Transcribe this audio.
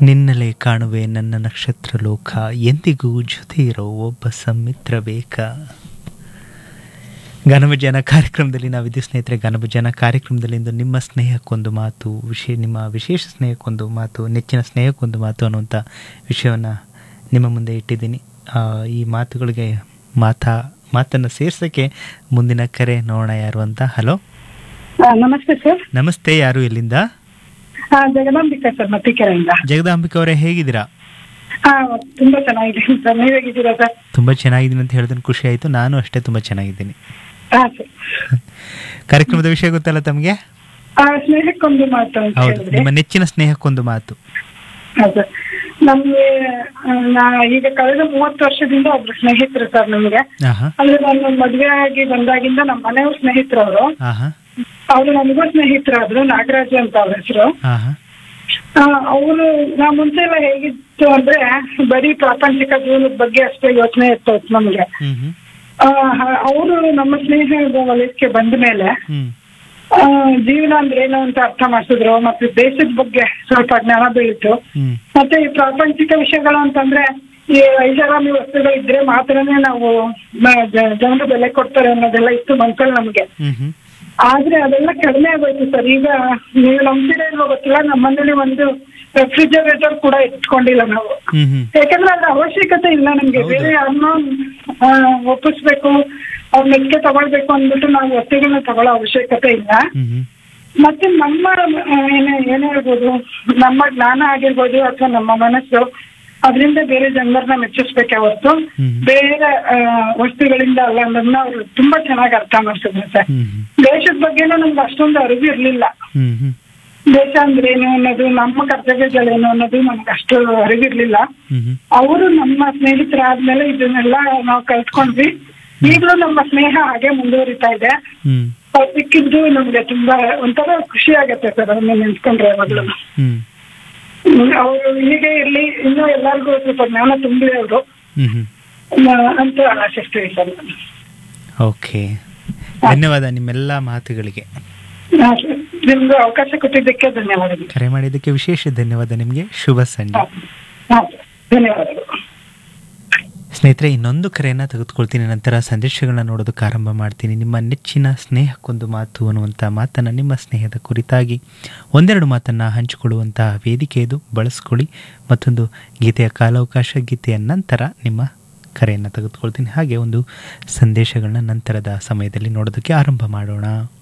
ನಿನ್ನಲೆ ಕಾಣುವೆ ನನ್ನ ನಕ್ಷತ್ರ ಲೋಕ ಎಂದಿಗೂ ಜೊತೆ ಇರೋ ಒಬ್ಬ ಸಮ್ಮಿತ್ರ ಬೇಕಾ ಘನಭಜನ ಕಾರ್ಯಕ್ರಮದಲ್ಲಿ ನಾವಿದ್ದು ಸ್ನೇಹಿತರೆ ಘನಭಜನ ಕಾರ್ಯಕ್ರಮದಲ್ಲಿ ಇಂದು ನಿಮ್ಮ ಸ್ನೇಹಕ್ಕೊಂದು ಮಾತು ವಿಶೇ ನಿಮ್ಮ ವಿಶೇಷ ಸ್ನೇಹಕ್ಕೊಂದು ಮಾತು ನೆಚ್ಚಿನ ಸ್ನೇಹಕ್ಕೊಂದು ಮಾತು ಅನ್ನುವಂಥ ವಿಷಯವನ್ನು ನಿಮ್ಮ ಮುಂದೆ ಇಟ್ಟಿದ್ದೀನಿ ಆ, ಈ ಮಾತುಗಳಿಗೆ ಮಾತಾ ಮಾತನ್ನು ಸೇರ್ಸೋಕ್ಕೆ ಮುಂದಿನ ಕರೆ ನೋಡೋಣ ಯಾರು ಅಂತ ಹಲೋ ಆ, ನಮಸ್ತೆ ಸರ್ ನಮಸ್ತೆ ಯಾರು ಎಲ್ಲಿಂದ ಆ, ಜಗದಾಂಬಿಕಾ ಸರ್ ಮತ್ತಿಕೆರೆಯಿಂದ ಜಗದಾಂಬಿಕೆ ಅವರೇ ಹೇಗಿದ್ದೀರಾ ಹಾ ತುಂಬಾ ಚೆನ್ನಾಗಿದೆ ಸರ್ ನೀವ್ ಹೇಗಿದ್ದೀರಾ ಸರ್ ತುಂಬ ಚೆನ್ನಾಗಿದ್ದೀನಿ ಅಂತ ಹೇಳಿದ್ರೆ ಖುಷಿ ಆಯಿತು ನಾನು ಅಷ್ಟೇ ತುಂಬ ಚೆನ್ನಾಗಿದ್ದೀನಿ ಹಾ ಸರ್ ಕಾರ್ಯಕ್ರಮದ ವಿಷಯ ಗೊತ್ತಲ್ಲ ತಮಗೆ ಆ, ಸ್ನೇಹಕ್ಕೊಂದು ಮಾತು ಅಂತ ಹೌದು ಹೇಳಿದ್ರೆ ನಿಮ್ಮ ನೆಚ್ಚಿನ ಸ್ನೇಹಕ್ಕೊಂದು ಮಾತು ಹಾ ಸರ್ ನಮ್ಗೆ ಆ, ನಾ ಈಗ ಕಳೆದ ಮೂವತ್ತು ವರ್ಷದಿಂದ ಒಬ್ರು ಸ್ನೇಹಿತರು ಸರ್ ನಮ್ಗೆ ಆಹಾ ಅಂದ್ರೆ ನಾನು ಮದ್ವೆ ಆಗಿ ಬಂದಾಗಿಂದ ನಮ್ಮ ಮನೆಯವ್ರ ಸ್ನೇಹಿತರು ಅವರು ಆಹಾ ಅವರು ನಮಗೂ ಸ್ನೇಹಿತರಾದ್ರು ನಾಗರಾಜು ಅಂತ ಅವ್ರ ಹೆಸರು ಆಹಾ ಅವರು ನಾ ಮುಂಚೆ ಎಲ್ಲ ಹೇಗಿತ್ತು ಅಂದ್ರೆ ಬರೀ ಪ್ರಾಪಂಚಿಕ ಜೀವನದ ಬಗ್ಗೆ ಅಷ್ಟೇ ಯೋಚನೆ ಇತ್ತು ನಮ್ಗೆ ಹ್ಮ್ ಹ್ಮ್ ಅವರು ನಮ್ಮ ಸ್ನೇಹದ ವಲಯಕ್ಕೆ ಬಂದ ಮೇಲೆ ಹ್ಮ್ ಆ, ಜೀವನ ಅಂದ್ರೆ ಏನು ಅಂತ ಅರ್ಥ ಮಾಡಿಸಿದ್ರು ಮತ್ತೆ ದೇಶದ ಬಗ್ಗೆ ಸ್ವಲ್ಪ ಜ್ಞಾನ ಬೆಳೀತು ಹ್ಮ್ ಮತ್ತೆ ಈ ಪ್ರಾಪಂಚಿಕ ವಿಷಯಗಳು ಅಂತಂದ್ರೆ ಈ ಐಷಾರಾಮಿ ವಸ್ತುಗಳು ಇದ್ರೆ ಮಾತ್ರನೇ ನಾವು ಮ- ಜ- ಜನರು ಬೆಲೆ ಕೊಡ್ತಾರೆ ಅನ್ನೋದೆಲ್ಲ ಇತ್ತು ಮನ್ಸಲ್ಲಿ ನಮ್ಗೆ ಹ್ಮ್ ಹ್ಮ್ ಆದ್ರೆ ಅದೆಲ್ಲ ಕಡಿಮೆ ಆಗೋಯ್ತು ಸರ್ ಈಗ ನೀವು ನಂಬ್ತೀರಾ ಇಲ್ವೋ ಗೊತ್ತಿಲ್ಲ ನಮ್ಮನೇಲಿ ಒಂದು ರೆಫ್ರಿಜರೇಟರ್ ಕೂಡ ಇಟ್ಕೊಂಡಿಲ್ಲ ನಾವು ಹ್ಮ್ ಹ್ಮ್ ಯಾಕಂದ್ರೆ ಅದ್ರ ಅವಶ್ಯಕತೆ ಇಲ್ಲ ನಮ್ಗೆ ಹೌದು. ಬೇರೆ ಯಾರನ್ನೋ ಆ, ಒಪ್ಪಿಸ್ಬೇಕು ಅವ್ರ ಮೆಚ್ಚೆ ತಗೊಳ್ಬೇಕು ಅಂದ್ಬಿಟ್ಟು ನಾವು ವಸ್ತುಗಳನ್ನ ತಗೊಳ್ಳೋ ಅವಶ್ಯಕತೆ ಇಲ್ಲ ಹ್ಮ್ ಹ್ಮ್ ಮತ್ತೆ ನಮ್ಮ ಆ, ಏನೇ ಏನೇ ಹೇಳ್ಬೋದು ನಮ್ಮ ಜ್ಞಾನ ಆಗಿರ್ಬೋದು ಅಥವಾ ನಮ್ಮ ಮನಸ್ಸು ಅದರಿಂದ ಬೇರೆ ಜನರನ್ನ ಮೆಚ್ಚಿಸ್ಬೇಕೆ ಹೊರತು ಹ್ಮ್. ಬೇರೆ ಆ, ವಸ್ತುಗಳಿಂದ ಅಲ್ಲ ಅನ್ನೋದನ್ನ ಅವ್ರು ತುಂಬಾ ಚೆನ್ನಾಗಿ ಅರ್ಥ ಮಾಡಿಸಿದ್ರು ಸರ್ ಹ್ಮ್ ಹ್ಮ್ ದೇಶದ ಬಗ್ಗೆನೂ ನಮ್ಗೆ ಅಷ್ಟೊಂದು ಅರಿವು ಇರ್ಲಿಲ್ಲ ಹ್ಮ್ ಹ್ಮ್ ದೇಶ ಅಂದ್ರೆ ಏನು ಅನ್ನೋದು ನಮ್ಮ ಕರ್ತವ್ಯಗಳೇನು ಅನ್ನೋದು ನಮ್ಗೆ ಅಷ್ಟು ಅರಿವಿರ್ಲಿಲ್ಲ ಹ್ಮ್ ಹ್ಮ್ ಅವರು ನಮ್ಮ ಸ್ನೇಹಿತರಾದ್ಮೇಲೆ ಇದನ್ನೆಲ್ಲ ನಾವು ಕಲ್ತ್ಕೊಂಡ್ವಿ ಈಗಲೂ ನಮ್ಮ ಸ್ನೇಹ ಹಾಗೆ ಮುಂದುವರಿತಾ ಇದೆ ಹ್ಮ್ ಅವ್ರು ಸಿಕ್ಕಿದ್ದು ನಮ್ಗೆ ತುಂಬಾ ಒಂಥರ ಖುಷಿ ಆಗತ್ತೆ ಸರ್ ಅದನ್ನ ನೆನ್ಸ್ಕೊಂಡ್ರೆ ಯಾವಾಗ್ಲೂ ಹ್ಮ್ ಅವರು ಹೀಗೆ ಇರ್ಲಿ ಇನ್ನೂ ಎಲ್ಲರಿಗೂ ಸ್ವಲ್ಪ ಜ್ಞಾನ ತುಂಬಲಿ ಅವರು ಹ್ಮ್ ಹ್ಮ್ ಅಂತ ಆಶಿಸ್ತೀವಿ ಸರ್ ನಾನು. ಓಕೆ ಧನ್ಯವಾದ ನಿಮ್ಮೆಲ್ಲ ಮಾತುಗಳಿಗೆ ಹಾ, ಸರ್. ನಿಮ್ಗೆ ಅವಕಾಶ ಕೊಟ್ಟಿದ್ದಕ್ಕೆ ಧನ್ಯವಾದಗಳು ಕರೆ ಮಾಡಿದ್ದಕ್ಕೆ ವಿಶೇಷ ಧನ್ಯವಾದ ನಿಮಗೆ ಶುಭ ಸಂಜೆ ಹಾ, ಹಾ, ಸರ್. ಧನ್ಯವಾದಗಳು ಸ್ನೇಹಿತರೆ ಇನ್ನೊಂದು ಕರೆಯನ್ನು ತೆಗೆದುಕೊಳ್ತೀನಿ ನಂತರ ಸಂದೇಶಗಳನ್ನ ನೋಡೋದಕ್ಕೆ ಆರಂಭ ಮಾಡ್ತೀನಿ ನಿಮ್ಮ ನೆಚ್ಚಿನ ಸ್ನೇಹಕ್ಕೊಂದು ಮಾತು ಅನ್ನುವಂಥ ಮಾತನ್ನು ನಿಮ್ಮ ಸ್ನೇಹದ ಕುರಿತಾಗಿ ಒಂದೆರಡು ಮಾತನ್ನು ಹಂಚಿಕೊಳ್ಳುವಂತಹ ವೇದಿಕೆ ಇದು ಬಳಸ್ಕೊಳ್ಳಿ ಮತ್ತೊಂದು ಗೀತೆಯ ಕಾಲಾವಕಾಶ ಗೀತೆಯ ನಂತರ ನಿಮ್ಮ ಕರೆಯನ್ನು ತೆಗೆದುಕೊಳ್ತೀನಿ ಹಾಗೆ ಒಂದು ಸಂದೇಶಗಳನ್ನ ನಂತರದ ಸಮಯದಲ್ಲಿ ನೋಡೋದಕ್ಕೆ ಆರಂಭ ಮಾಡೋಣ